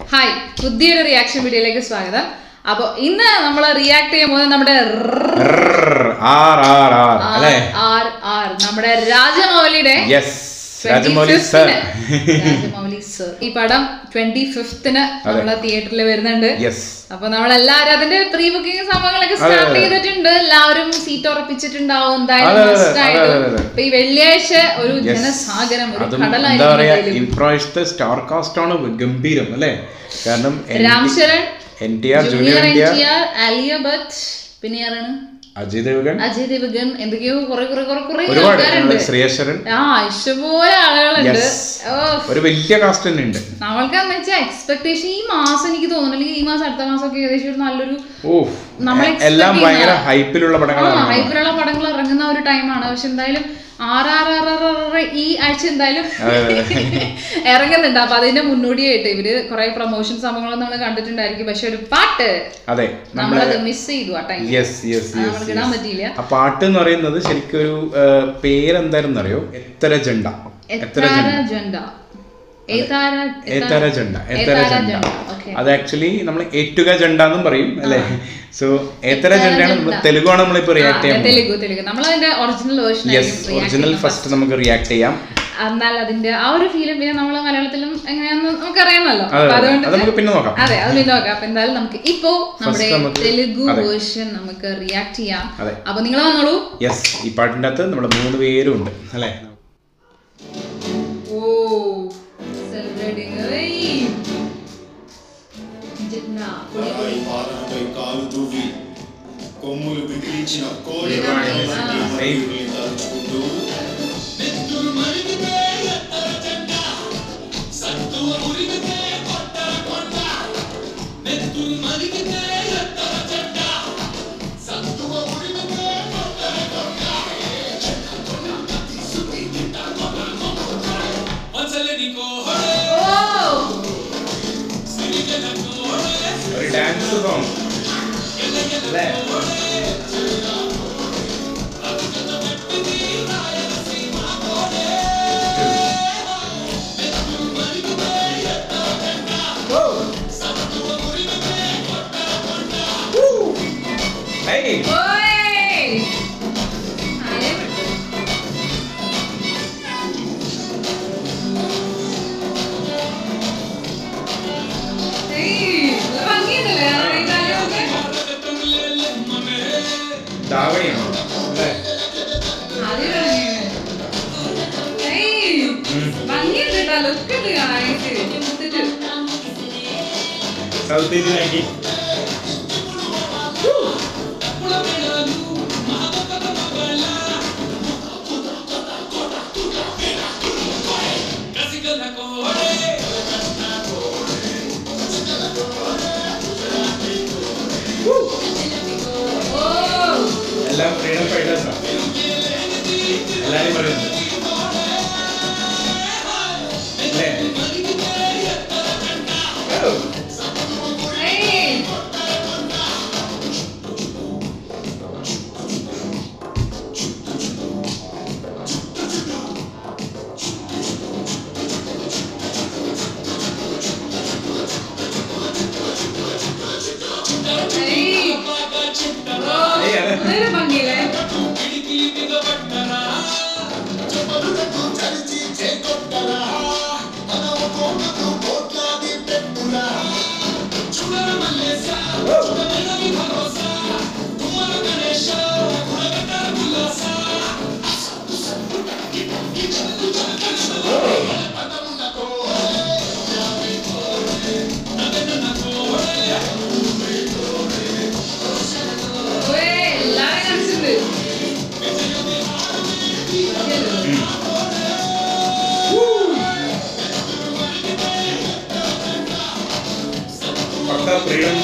Hi പുതിയൊരു reaction വീഡിയോയിലേക്ക് സ്വാഗതം അപ്പൊ ഇന്ന് നമ്മൾ റിയാക്ട് ചെയ്യാൻ പോകുന്നത് നമ്മുടെ റർ, ആർ ആർ ആർ അല്ലേ ആർ ആർ നമ്മുടെ രാജമൗലിയുടെ യെസ് രാജമൗലി 25th സർ ന് രാജമൗലി സർ ഈ പടം ട്വന്റി ഫിഫ്തിന് നമ്മളെ തിയേറ്ററിൽ വരുന്നുണ്ട് യെസ് അപ്പൊ നമ്മളെല്ലാരും അതിന്റെ പ്രീ ബുക്കിംഗ് സംഭവങ്ങളൊക്കെ സ്റ്റാർട്ട് ചെയ്തിട്ടുണ്ട് എല്ലാവരും സീറ്റ് ഉറപ്പിച്ചിട്ടുണ്ടാവും എന്തായാലും അതെ, അതെ, must അതെ, ആയിട്ടും. അതെ, അതെ. അപ്പൊ ഈ വെള്ളിയാഴ്ച ഒരു ജനസാഗരം ഒരു അതും എന്താ കടലായിരിക്കും പറയാ എന്തായാലും. ഇപ്രാവശ്യത്തെ സ്റ്റാർ കാസ്റ്റ് ആണ് ഗംഭീരം അല്ലേ കാരണം Ram Charan N T R junior junior N India T R Alia Bhatt പിന്നെ ആരാണ് അജയ് ദേവ്ഗൺ അജയ് ദേവഗൻ എന്തൊക്കെയോ കുറെ കുറെ കുറെ കുറെ ഒരുപാട് ആൾക്കാരുണ്ട് ശ്രീയശ്വരൻ ആ ഇഷ്ടംപോലെ ആളുകളുണ്ട് Yes. ഓ ഒരു വലിയ കാസ്റ്റ് തന്നെ ഉണ്ട് നമ്മൾക്ക് എന്ന് വെച്ചാൽ എക്സ്പെക്ടേഷൻ ഈ മാസം എനിക്ക് തോന്നുന്നു അല്ലെങ്കിൽ ഈ മാസം അടുത്ത മാസം ഒക്കെ ഏകദേശം ഒരു നല്ലൊരു ഓ നമ്മൾ expect എല്ലാം ഭയങ്കര ചെയ്യുന്ന- ഹൈപ്പിലുള്ള ആ പടങ്ങളാണ് ഹൈപ്പിലുള്ള പടങ്ങൾ ഇറങ്ങുന്ന ഒരു ടൈമാണ് പക്ഷെ എന്തായാലും R R R R R ഈ ആഴ്ച എന്തായാലും ഇറങ്ങുന്നുണ്ട് അപ്പൊ അതിന്റെ മുന്നോടിയായിട്ട് ഇവര് കുറെ പ്രൊമോഷൻ സംഭവങ്ങളും നമ്മൾ കണ്ടിട്ടുണ്ടായിരിക്കും പക്ഷെ ഒരു പാട്ട് അതെ നമ്മളത് മിസ് ചെയ്തു ആ ടൈം യെസ് യെസ് നമ്മൾക്ക് ഇടാൻ പറ്റിയില്ല ആ പാട്ട് എന്ന് പറയുന്നത് ശരിക്കും ഒരു പേരെന്തായിരുന്നു അറിയോ എത്ര ജണ്ട എത്ര എത്താര ജണ്ട ജണ്ട ഏതാര ഏത്തര ജണ്ട ഏത്തര ഏതാര ജണ്ട ജണ്ട ഓക്കെ അത് ആക്ച്വലി നമ്മൾ ഏറ്റുക ജണ്ട എന്നും പറയും അല്ലേ സോ ഏത്തര ജണ്ടയാണ് നമ്മൾ- തെലുഗാണ് നമ്മളിപ്പോ റിയാക്ട് ചെയ്യാൻ തെലുഗു തെലുഗു നമ്മൾ അതിന്റെ original version yes original first നമുക്ക് റിയാക്ട് ചെയ്യാം എന്നാൽ അതിന്റെ ആ ഒരു ഫീലും പിന്നെ നമ്മൾ മലയാളത്തിലും എങ്ങനെയാന്ന് നമുക്കറിയാമല്ലോ അതെ അപ്പൊ അതെ. അതുകൊണ്ട് അത് നമുക്ക് പിന്നെ നോക്കാം അതെ അത് പിന്നെ നോക്കാം അപ്പൊ എന്തായാലും നമുക്ക് ഇപ്പോ നമ്മുടെ നമുക്ക് തെലുഗു അതെ. വേർഷൻ നമുക്ക് റിയാക്ട് ചെയ്യാം അതെ. അപ്പൊ നിങ്ങൾ വന്നോളൂ യെസ് ഈ പാട്ടിന്റെ അകത്ത് നമ്മുടെ മൂന്ന് പേരും ഉണ്ട് അല്ലേ ఓ సెలబ్రేటింగ్ జిన్నా పరాయి పాలనపై కాలు దువ్వి కొమ్ములు బిగిరించిన కోడి తలుచుకుంటూ ഒരു ഡാൻസ് സോങ് അല്ലേ Hey! ఓయ్ అరే ഏയ് ഭംഗിയുണ്ടല്ലേ അറിയില്ലാലോ ധാവണിയാണോ അല്ലേ ഭംഗിയുണ്ട് കേട്ടോ ലുക്ക് ഉണ്ട് കാണാനായിട്ട് എടുത്തിട്ട് സൗത്ത് ഇന്ത്യൻ ആക്കി ഓ എല്ലാം ഫ്രീഡം ഫൈറ്റേഴ്സ് ആണ് എല്ലാരും പറയുന്നത് അല്ലേ ഓ, ഏയ് ഏയ് ഓ ഏയ് അതെ. വളരെ ഭംഗിയില്ലേ ഓയ് എല്ലാവരും കാണിച്ചിട്ടുണ്ട് പക്ക ഫ്രീഡം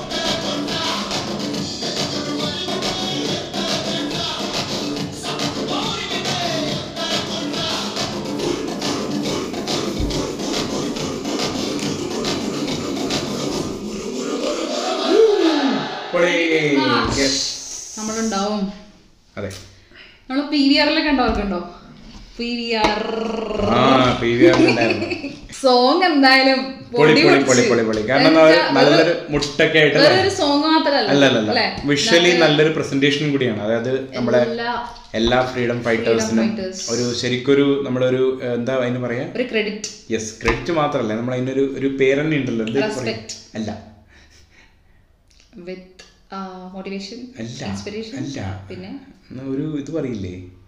പൊളി. Yes. നമ്മളുണ്ടാവും അതെ നമ്മൾ പി വി ആറിലൊക്കെ ഉണ്ടോ ഓർക്കുണ്ടോ പി വി ആർ ആ പി വി ആർ ഉണ്ടായിരുന്നു സോങ് എന്തായാലും പൊളി പൊടി പൊളി പൊടിച്ച്. പൊളി പൊളി പൊളി കാരണം എന്ന് അത് വെച്ചാ നല്ലൊരു ഒരു- മുട്ടൊക്കെ ആയിട്ട് വെറും ഒരു സോങ് മാത്രല്ല അല്ലല്ല അല്ലേ? വിഷ്വലി നല്ലൊരു പ്രസന്റേഷൻ കൂടിയാണ് അതായത് നമ്മുടെ എല്ലാ എല്ലാ ഫ്രീഡം ഫൈറ്റേഴ്സിനും fighters. ഒരു ശരിക്കൊരു നമ്മളൊരു ഏഹ്, എന്താ അതിന് പറയാ ഒരു ക്രെഡിറ്റ് യെസ് ക്രെഡിറ്റ് മാത്രമല്ല നമ്മൾ അതിനൊരു ഒരു പേര് തന്നെ ഉണ്ടല്ലോ എന്ത് പറയും? Respect. അല്ല വിത്ത് മോട്ടിവേഷൻ അല്ല ഇൻസ്പിറേഷൻ അല്ല പിന്നെ എന്നാ ഒരു ഇത് പറയില്ലേ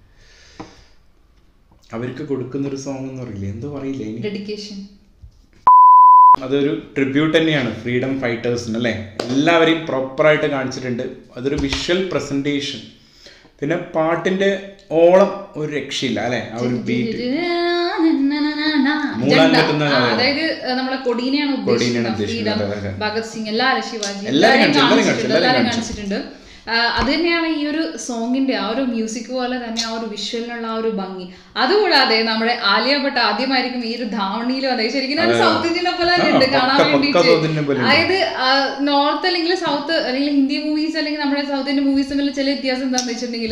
അവർക്ക് കൊടുക്കുന്ന ഒരു സോങ് എന്ന് പറയില്ലേ എന്തോ പറയില്ലേ ഇനി ഡെഡിക്കേഷൻ അതൊരു ട്രിബ്യൂട്ട് തന്നെയാണ് ഫ്രീഡം ഫൈറ്റേഴ്സിന് അല്ലേ എല്ലാവരെയും പ്രോപ്പറായിട്ട് കാണിച്ചിട്ടുണ്ട് അതൊരു വിഷ്വൽ പ്രസന്റേഷൻ പിന്നെ പാട്ടിന്റെ ഓളം ഒരു രക്ഷയില്ല അല്ലെ ആ ഒരു ബീറ്റ് മൂളാൻ പറ്റുന്ന അതായത് ഏഹ്, നമ്മളെ കൊടീനെയാണ് കൊടീനെയാണ് ഉദ്ദേശിക്കുന്നത് ഉദ്ദേശിക്കുന്നത്, ഫ്രീഡം അതെ, അതെ. ഭഗത് സിംഗ് എല്ലാവരും ശിവാജി എല്ലാവരും എല്ലാവരെയും കാണിച്ചു, എല്ലാവരും കാണിച്ചിട്ടുണ്ട് കാണിച്ചു, എല്ലാവരും എല്ലാവരും കാണിച്ചിട്ടുണ്ട് ആഹ് അത് തന്നെയാണ് ഈ ഒരു സോങ്ങിന്റെ ആ ഒരു മ്യൂസിക് പോലെ തന്നെ ആ ഒരു വിഷ്വലിനുള്ള ആ ഒരു ഭംഗി അതുകൂടാതെ നമ്മുടെ ആലിയ ഭട്ട് ആദ്യമായിരിക്കും ഈ ഒരു ധാവണിയിലും അതെ ശരിക്കും ഒരു സൗത്ത് ഇന്ത്യനെ പോലെ തന്നെ ഉണ്ട് ആ, കാണാൻ പക്ക- പക്ക വേണ്ടിയിട്ട് South Indian പോലെ ഉണ്ട്. അതായത് നോർത്ത് അല്ലെങ്കിൽ സൗത്ത് അല്ലെങ്കിൽ ഹിന്ദി മൂവീസ് അല്ലെങ്കിൽ നമ്മുടെ സൗത്ത് ഇന്ത്യൻ മൂവീസ് തമ്മിൽ ചില വ്യത്യാസം എന്താണെന്ന് വെച്ചിട്ടുണ്ടെങ്കിൽ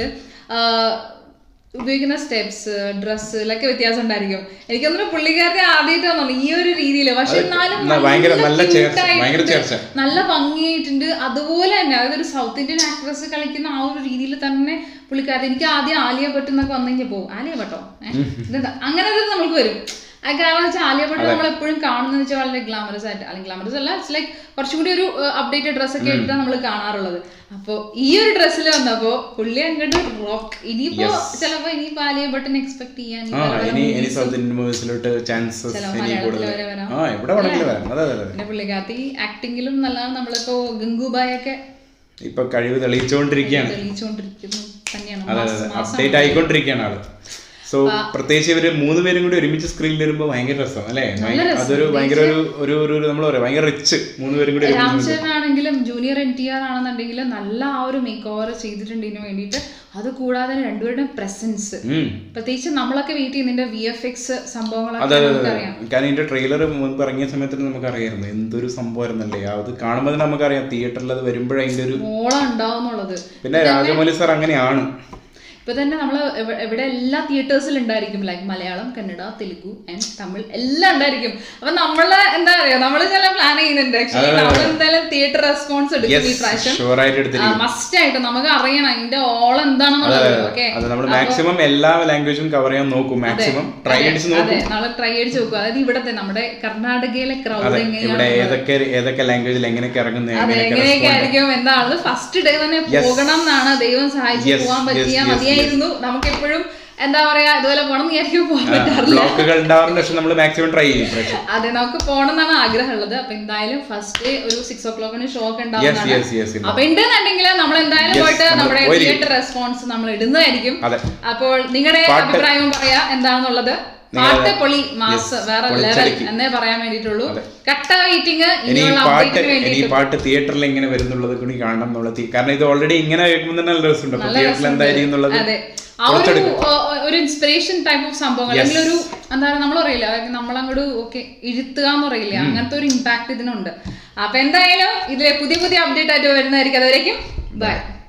ഉപയോഗിക്കുന്ന സ്റ്റെപ്സ് ഡ്രസ്സിലൊക്കെ വ്യത്യാസം ഉണ്ടായിരിക്കും എനിക്കൊന്നും പുള്ളിക്കാരത്തെ ആദ്യമായിട്ട് തോന്നുന്നു ഈ ഒരു രീതിയിൽ പക്ഷെ അത് എന്നാലും ന- ഭയങ്കര നല്ല cute ചേർച്ച, ഭയങ്കര ആയിട്ടുണ്ട്. ചേർച്ച. നല്ല ഭംഗിയായിട്ടുണ്ട് അതുപോലെ തന്നെ അതായത് ഒരു സൗത്ത് ഇന്ത്യൻ ആക്ട്രസ് കളിക്കുന്ന ആ ഒരു രീതിയിൽ തന്നെ പുള്ളിക്കാരത്തെ എനിക്ക് ആദ്യം ആലിയ ഭട്ട് എന്നൊക്കെ വന്നു കഴിഞ്ഞാൽ പോകും ആലിയ ഭട്ടോ ഏഹ് ഇതെന്താ അങ്ങനെ ഒരു നമുക്ക് വരും അത് കാരണം വെച്ചാൽ ആലിയ ഭട്ട് നമ്മൾ എപ്പോഴും കാണുന്നത് വെച്ചാൽ വളരെ ഗ്ലാമറസ് ആയിട്ട് അല്ലെങ്കിൽ ഗ്ലാമറസ് അല്ല ഇറ്റ്സ് ലൈക്ക് കുറച്ചും കൂടി ഒരു അപ്ഡേറ്റഡ് ഡ്രസ് ഒക്കെ ആയിട്ടാണ് നമ്മൾ കാണാറുള്ളത് അപ്പൊ ഈ ഒരു ഡ്രസ്സിൽ വന്നപ്പോ പുള്ളി അങ്ങോട്ട് റോക്ക് ഇനിയിപ്പോ ചിലപ്പോ ഇനിയിപ്പോ ആലിയ ഭട്ടിനെ എക്സ്പെക്ട് ചെയ്യാൻ ആ ഇനി ഇനി സൗത്ത് ഇന്ത്യൻ മൂവീസിലോട്ട് ചാൻസസ് ചില ഇനി മലയാളത്തിൽ കൂടുതൽ വരെ വരാം. ആ എവിടെ വേണമെങ്കിലും വരാം അതെ അതെ അതെ പിന്നെ പുള്ളിക്കാരത്തി ആക്ടിങ്ങിലും നല്ലതാണ് നമ്മളിപ്പോ ഗംഗുബായ് ഒക്കെ ഇപ്പൊ കഴിവ് തെളിയിച്ചുകൊണ്ടിരിക്കുകയാണ് തെളിയിച്ചുകൊണ്ടിരിക്കുന്നു തന്നെയാണ് അതെ മാസ്- അതെ മാസം അപ്ഡേറ്റ് ആയിക്കൊണ്ടിരിക്കുകയാണ് ആള് സോ പ്രത്യേകിച്ച് ഇവര് മൂന്ന് പേരും കൂടി ഒരുമിച്ച് സ്ക്രീനിൽ വരുമ്പോൾ ഭയങ്കര രസം അല്ലേ ഭയങ്കര- അതൊരു ഭയങ്കര ഒരു ഒരു ഒരു നമ്മൾ പറയാം ഭയങ്കര റിച്ച് മൂന്ന് പേരും കൂടി ഒരുമിച്ച് രാംചരൺ ആണെങ്കിലും ജൂനിയർ എൻ ടി ആർ ആണെന്നുണ്ടെങ്കിലും നല്ല ആ ഒരു മേക്ക് ഓവർ ചെയ്തിട്ടുണ്ട് ഇതിനു വേണ്ടിയിട്ട് അത് കൂടാതെ രണ്ടുപേരുടെയും പ്രസൻസ് ഉം. പ്രത്യേകിച്ച് നമ്മളൊക്കെ വെയിറ്റ് ചെയ്യുന്നതിന്റെ വി എഫ് എക്സ് അതെ സംഭവങ്ങളൊക്കെ അതെ അതെ നമുക്കറിയാം കാരണം ഇതിന്റെ ട്രെയിലർ മുൻപ് ഇറങ്ങിയ സമയത്ത് നമുക്ക് അറിയായിരുന്നു എന്തൊരു സംഭവമായിരുന്നല്ലേ അത് കാണുമ്പോൾ തന്നെ നമുക്കറിയാം തിയേറ്ററിൽ അത് വരുമ്പോഴേ അതിന്റെ ഒരു മോളം ഉണ്ടാവും എന്നുള്ളത് പിന്നെ രാജമൗലി സാർ അങ്ങനെയാണ് ഇപ്പൊ തന്നെ നമ്മൾ ഇവിടെ എല്ലാ തിയേറ്റേഴ്സിലും ഉണ്ടായിരിക്കും ലൈക്ക് മലയാളം കന്നഡ തെലുഗു ആൻഡ് തമിഴ് എല്ലാം ഉണ്ടായിരിക്കും അപ്പൊ നമ്മള് എന്താ പറയാ നമ്മള് ചില പ്ലാൻ ചെയ്യുന്നുണ്ട് ആക്ച്വലി നമ്മൾ എന്തായാലും തിയേറ്റർ റെസ്പോൺസ് എടുക്കും ഈ പ്രാവശ്യം ഷുവറായിട്ട് എടുത്തിരിക്കും മസ്റ്റ് ആയിട്ട് നമുക്ക് അറിയണം അതിന്റെ ഓൾ എന്താണെന്നുള്ളത് ഓക്കെ അത് നമ്മൾ മാക്സിമം എല്ലാ ലാംഗ്വേജും കവർ ചെയ്യാൻ നോക്കും മാക്സിമം ട്രൈ അടിച്ച് നോക്കും അതെ നാളെ ട്രൈ അടിച്ച് നോക്കുക അതായത് ഇവിടത്തെ നമ്മുടെ കർണാടകയിലെ ക്രൗഡ് ഇവിടെ എങ്ങനെയാണ് ഏതൊക്കെ ഏതൊക്കെ ലാംഗ്വേജിൽ എങ്ങനെയൊക്കെ ഇറങ്ങുന്നത് അതെ എങ്ങനെയൊക്കെ എങ്ങനെയൊക്കെ ആയിരിക്കും എന്താണ് ഫസ്റ്റ് ഡേ തന്നെ പോകണം എന്നാണ് ദൈവം സഹായിച്ച് Yes, പോകാൻ yes, പറ്റിയാ yes, മതിയായിരുന്നു നമുക്ക് എപ്പോഴും എന്താ പറയാ ഇതുപോലെ പോകണം എന്ന് വിചാരിക്കും പോകാൻ പറ്റാറില്ല ബ്ലോക്കുകൾ ഉണ്ടാവാറുണ്ട് പക്ഷെ നമ്മൾ മാക്സിമം ട്രൈ ചെയ്യും പ്രാവശ്യം അതെ നമുക്ക് പോകണം എന്നാണ് ആഗ്രഹമുള്ളത് അപ്പൊ എന്തായാലും ഫസ്റ്റ് ഡേ ഒരു സിക്സ് ഓ ക്ലോക്കിന് ഷോ ഒക്കെ യെസ് ഉണ്ടാവുന്നതാണ് യെസ് യെസ് അപ്പൊ ഉണ്ടെന്നുണ്ടെങ്കിൽ നമ്മൾ എന്തായാലും Yes, പോയിട്ട് നമ്മൾ നമ്മുടെ പോയിരിക്കും. തിയേറ്റർ റെസ്പോൺസ് നമ്മൾ ഇടുന്നതായിരിക്കും അതെ അപ്പോൾ നിങ്ങളുടെ പാട്ട് അഭിപ്രായവും പറയാ എന്താണെന്നുള്ളത് പാട്ട് പൊളി മാസ് വേറെ ലെവൽ പൊളിച്ചടുക്കി. എന്നേ പറയാൻ വേണ്ടിയിട്ടുള്ളൂ കട്ട വെയിറ്റിംഗ് ഇനി ഈ ഇനിയുള്ള പാട്ട് അപ്ഡേറ്റിന് ഇനി ഈ വേണ്ടിയിട്ട് പാട്ട് തിയേറ്ററിൽ എങ്ങനെ വരുന്നുള്ളത് കൂടി കാണണം എന്നുള്ളത് കാരണം ഇത് ഓൾറെഡി ഇങ്ങനെ കേൾക്കുമ്പോൾ തന്നെ നല്ല രസമുണ്ട് അപ്പൊ തിയേറ്ററിൽ എന്തായിരിക്കും എന്നുള്ളത് അതെ ആ ഒരു ഓ, ഒരു ഇൻസ്പിറേഷൻ ടൈപ്പ് ഓഫ് സംഭവം അല്ലെങ്കിൽ ഒരു എന്താ പറയുക നമ്മൾ പറയില്ല നമ്മളങ്ങോട്ട് ഓക്കെ ഇരുത്തുക എന്ന് പറയില്ല അങ്ങനത്തെ ഒരു ഇമ്പാക്ട് ഇതിനുണ്ട് അപ്പൊ എന്തായാലും ഇതിലെ പുതിയ പുതിയ അപ്ഡേറ്റ് ആയിട്ട് വരുന്നതായിരിക്കും അതുവരേക്കും ബൈ